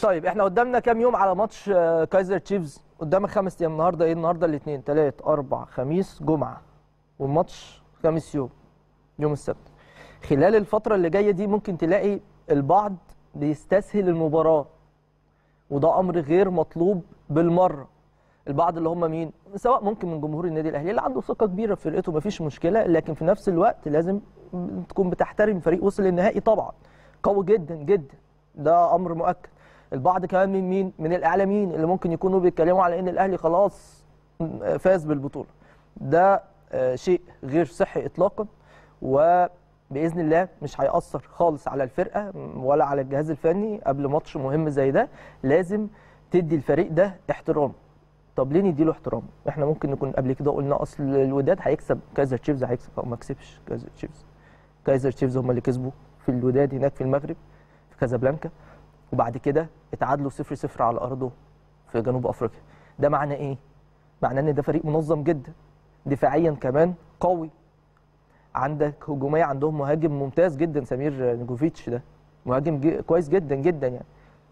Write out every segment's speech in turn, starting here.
طيب احنا قدامنا كام يوم على ماتش آه، كايزر تشيفز قدامك خمس ايام النهارده ايه النهارده الاثنين ثلاث اربع خميس جمعه والماتش خامس يوم يوم السبت خلال الفتره اللي جايه دي ممكن تلاقي البعض بيستسهل المباراه وده امر غير مطلوب بالمره البعض اللي هم مين سواء ممكن من جمهور النادي الاهلي اللي عنده ثقه كبيره في فرقته مفيش مشكله لكن في نفس الوقت لازم تكون بتحترم فريق وصل للنهائي طبعا قوي جدا جدا ده امر مؤكد البعض كمان من مين من الاعلاميين اللي ممكن يكونوا بيتكلموا على ان الاهلي خلاص فاز بالبطوله ده آه، شيء غير صحي اطلاقا وباذن الله مش هياثر خالص على الفرقه ولا على الجهاز الفني قبل ماتش مهم زي ده لازم تدي الفريق ده احترام طب ليه نديله احترام احنا ممكن نكون قبل كده قلنا اصل الوداد هيكسب كايزر تشيفز هيكسب او ما كسبش كايزر تشيفز كايزر تشيفز هم اللي كسبوا في الوداد هناك في المغرب في كازابلانكا وبعد كده اتعادلوا 0 0 على ارضه في جنوب افريقيا ده معناه ايه معناه ان ده فريق منظم جدا دفاعيا كمان قوي عندك هجوميه عندهم مهاجم ممتاز جدا سمير نيجوفيتش ده مهاجم جي كويس جدا جدا يعني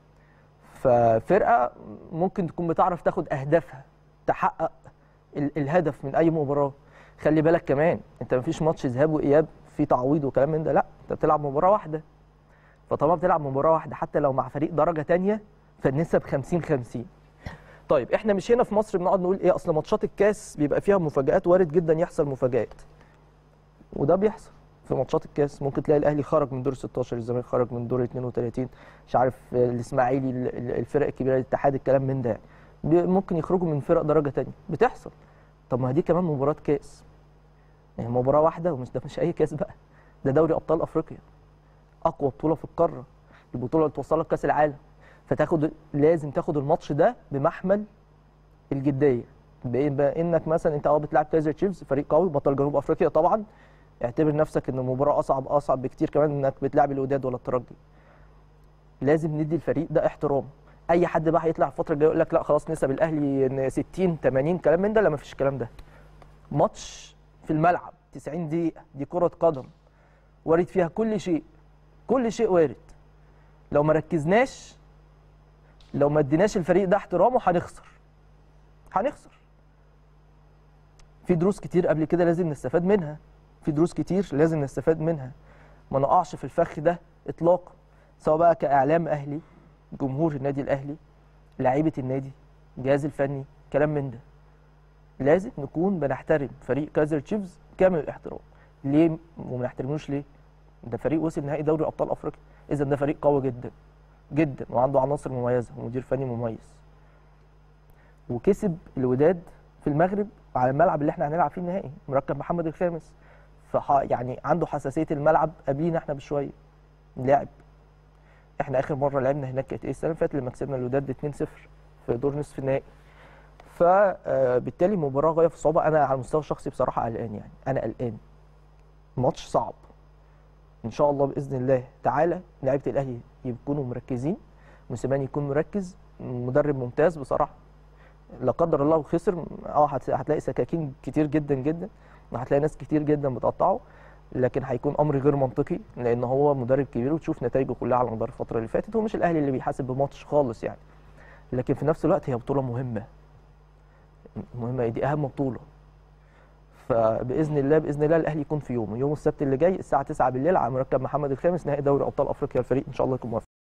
ففرقه ممكن تكون بتعرف تاخد اهدافها تحقق ال- الهدف من اي مباراه خلي بالك كمان انت مفيش ماتش ذهاب واياب في تعويض وكلام من ده لا انت بتلعب مباراه واحده فطالما بتلعب مباراه واحده حتى لو مع فريق درجه تانية فالنسب 50 50 طيب احنا مش هنا في مصر بنقعد نقول ايه اصل ماتشات الكاس بيبقى فيها مفاجآت وارد جدا يحصل مفاجآت وده بيحصل في ماتشات الكاس ممكن تلاقي الاهلي خرج من دور 16 الزمالك خرج من دور 32 مش عارف آه، الاسماعيلي ال- ال- الفرق الكبيره الاتحاد الكلام من ده يعني. بي- ممكن يخرجوا من فرق درجه تانية بتحصل طب ما دي كمان مباراه كاس يعني مباراه واحده ومش ده مش اي كاس بقى ده دوري ابطال افريقيا اقوى بطوله في القاره البطوله اللي توصلك كاس العالم فتاخد لازم تاخد الماتش ده بمحمل الجديه بما انك مثلا انت اه بتلعب كايزر تشيفز فريق قوي بطل جنوب افريقيا طبعا اعتبر نفسك ان المباراه اصعب اصعب بكتير كمان انك بتلعب الوداد ولا الترجي لازم ندي الفريق ده احترام اي حد بقى هيطلع الفتره الجايه يقول لك لا خلاص نسب الاهلي إن 60 80 كلام من ده لا مفيش الكلام ده ماتش في الملعب 90 دقيقه دي كره قدم وارد فيها كل شيء كل شيء وارد لو ما ركزناش لو ما اديناش الفريق ده احترامه هنخسر هنخسر في دروس كتير قبل كده لازم نستفاد منها في دروس كتير لازم نستفاد منها ما نقعش في الفخ ده اطلاقا سواء بقى كاعلام اهلي جمهور النادي الاهلي لعيبه النادي الجهاز الفني كلام من ده لازم نكون بنحترم فريق كايزر تشيفز كامل الاحترام ليه وما نحترموش ليه ده فريق وصل نهائي دوري ابطال افريقيا اذا ده فريق قوي جدا جدا وعنده عناصر مميزه ومدير فني مميز وكسب الوداد في المغرب على الملعب اللي احنا هنلعب فيه النهائي مركب محمد الخامس فح يعني عنده حساسيه الملعب قبلينا احنا بشويه لعب احنا اخر مره لعبنا هناك كانت ايه السنه اللي فاتت لما كسبنا الوداد 2-0 في دور نصف النهائي فبالتالي مباراه غايه في الصعوبه انا على المستوى الشخصي بصراحه قلقان يعني انا قلقان ماتش صعب ان شاء الله باذن الله تعالى لعيبه الاهلي يكونوا مركزين موسيماني يكون مركز مدرب ممتاز بصراحه لا قدر الله خسر اه هت- هتلاقي سكاكين كتير جدا جدا وهتلاقي ناس كتير جدا بتقطعه لكن هيكون امر غير منطقي لان هو مدرب كبير وتشوف نتائجه كلها على مدار الفتره اللي فاتت ومش الاهلي اللي بيحاسب بماتش خالص يعني لكن في نفس الوقت هي بطوله مهمه مهمه دي اهم بطوله فباذن الله باذن الله الاهلي يكون في يومه يوم السبت اللي جاي الساعه 9 بالليل على مركب محمد الخامس نهائي دوري ابطال افريقيا الفريق ان شاء الله يكون موفق